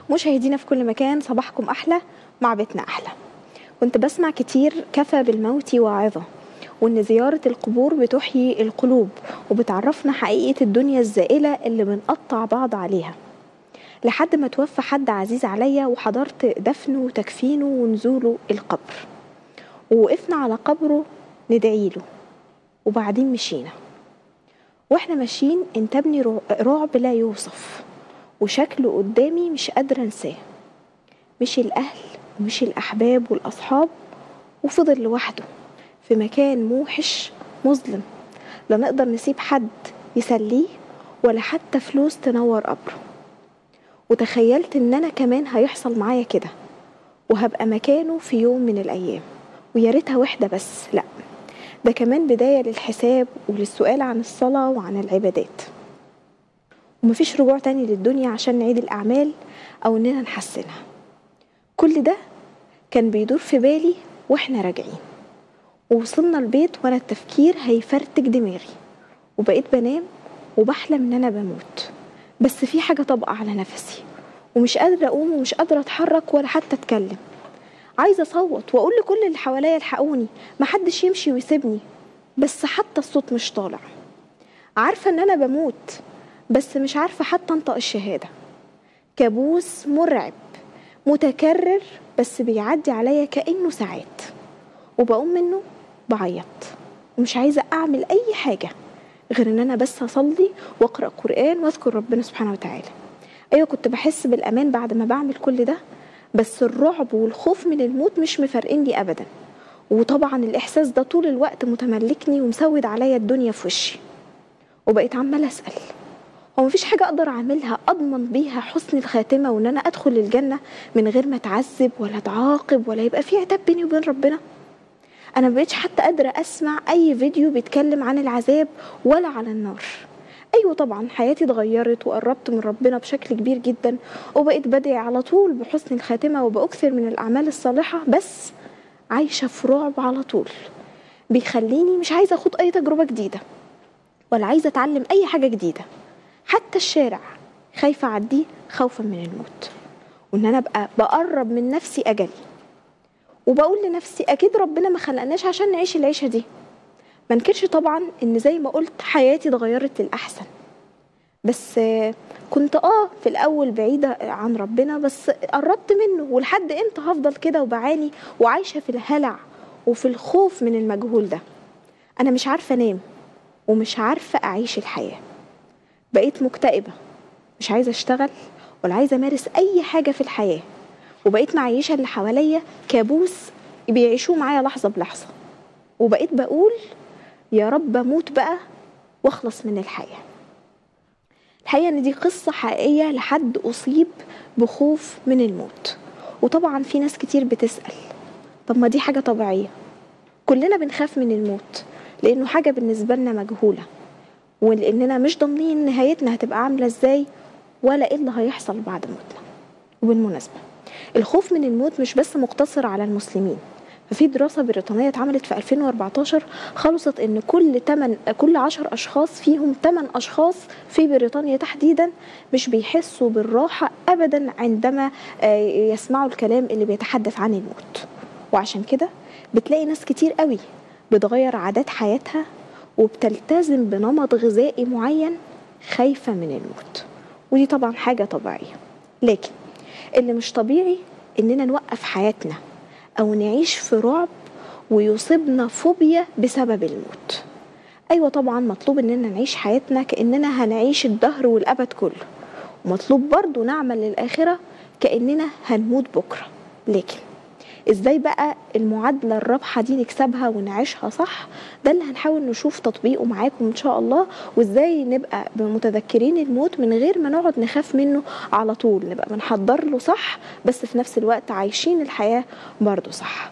مشاهدينا في كل مكان صباحكم أحلى مع بيتنا أحلى كنت بسمع كتير كفى بالموت واعظة وإن زيارة القبور بتحيي القلوب وبتعرفنا حقيقة الدنيا الزائلة اللي بنقطع بعض عليها لحد ما توفى حد عزيز عليا وحضرت دفنه وتكفينه ونزوله القبر ووقفنا على قبره ندعيله وبعدين مشينا واحنا ماشيين انتابني رعب لا يوصف وشكله قدامي مش قادرة انساه مشي الأهل ومشي الأحباب والأصحاب وفضل لوحده في مكان موحش مظلم لا نقدر نسيب حد يسليه ولا حتى فلوس تنور قبره وتخيلت ان انا كمان هيحصل معايا كده وهبقى مكانه في يوم من الايام ويا ريتها وحده بس لا ده كمان بدايه للحساب وللسؤال عن الصلاه وعن العبادات ومفيش رجوع تاني للدنيا عشان نعيد الاعمال او اننا نحسنها كل ده كان بيدور في بالي واحنا راجعين ووصلنا البيت وانا التفكير هيفرتك دماغي وبقيت بنام وبحلم ان انا بموت بس في حاجة طابقة على نفسي ومش قادرة أقوم ومش قادرة أتحرك ولا حتى أتكلم عايزة أصوت وأقول لكل اللي حواليا الحقوني محدش يمشي ويسيبني بس حتى الصوت مش طالع عارفة إن أنا بموت بس مش عارفة حتى أنطق الشهادة كابوس مرعب متكرر بس بيعدي عليا كأنه ساعات وبقوم منه بعيط ومش عايزة أعمل أي حاجة غير ان انا بس اصلي واقرا قران واذكر ربنا سبحانه وتعالى ايوه كنت بحس بالامان بعد ما بعمل كل ده بس الرعب والخوف من الموت مش مفارقني ابدا وطبعا الاحساس ده طول الوقت متملكني ومسود عليا الدنيا في وشي وبقيت عماله اسال هو مفيش حاجه اقدر اعملها اضمن بيها حسن الخاتمه وان انا ادخل الجنه من غير ما اتعذب ولا اتعاقب ولا يبقى في عتاب بيني وبين ربنا انا مبقتش حتى قادره اسمع اي فيديو بيتكلم عن العذاب ولا على النار ايوه طبعا حياتي اتغيرت وقربت من ربنا بشكل كبير جدا وبقيت بدعي على طول بحسن الخاتمه وباكثر من الاعمال الصالحه بس عايشه في رعب على طول بيخليني مش عايزه اخد اي تجربه جديده ولا عايزه اتعلم اي حاجه جديده حتى الشارع خايفه اعديه خوفا من الموت وان انا ابقى بقرب من نفسي اجلي وبقول لنفسي اكيد ربنا ما خلقناش عشان نعيش العيشه دي ما انكرش طبعا ان زي ما قلت حياتي اتغيرت للاحسن بس كنت اه في الاول بعيده عن ربنا بس قربت منه ولحد امتى هفضل كده وبعاني وعايشه في الهلع وفي الخوف من المجهول ده انا مش عارفه انام ومش عارفه اعيش الحياه بقيت مكتئبه مش عايزه اشتغل ولا عايزه امارس اي حاجه في الحياه وبقيت معيشة اللي حواليا كابوس بيعيشوه معايا لحظة بلحظة وبقيت بقول يا رب اموت بقى واخلص من الحياة الحقيقة ان دي قصة حقيقية لحد اصيب بخوف من الموت وطبعا في ناس كتير بتسأل طب ما دي حاجة طبيعية كلنا بنخاف من الموت لانه حاجة بالنسبة لنا مجهولة ولاننا مش ضامنين نهايتنا هتبقى عاملة ازاي ولا ايه اللي هيحصل بعد موتنا وبالمناسبة الخوف من الموت مش بس مقتصر على المسلمين ففي دراسة بريطانية اتعملت في 2014 خلصت ان كل 8 كل 10 اشخاص فيهم 8 اشخاص في بريطانيا تحديدا مش بيحسوا بالراحة ابدا عندما يسمعوا الكلام اللي بيتحدث عن الموت وعشان كده بتلاقي ناس كتير قوي بتغير عادات حياتها وبتلتزم بنمط غذائي معين خايفة من الموت ودي طبعا حاجة طبيعية لكن اللي مش طبيعي اننا نوقف حياتنا او نعيش في رعب ويصيبنا فوبيا بسبب الموت ايوه طبعا مطلوب اننا نعيش حياتنا كاننا هنعيش الدهر والابد كله ومطلوب برضو نعمل للاخره كاننا هنموت بكره لكن ازاي بقى المعادله الرابحه دي نكسبها ونعيشها صح ده اللي هنحاول نشوف تطبيقه معاكم ان شاء الله وازاي نبقى متذكرين الموت من غير ما نقعد نخاف منه على طول نبقى بنحضر له صح بس في نفس الوقت عايشين الحياه برضه صح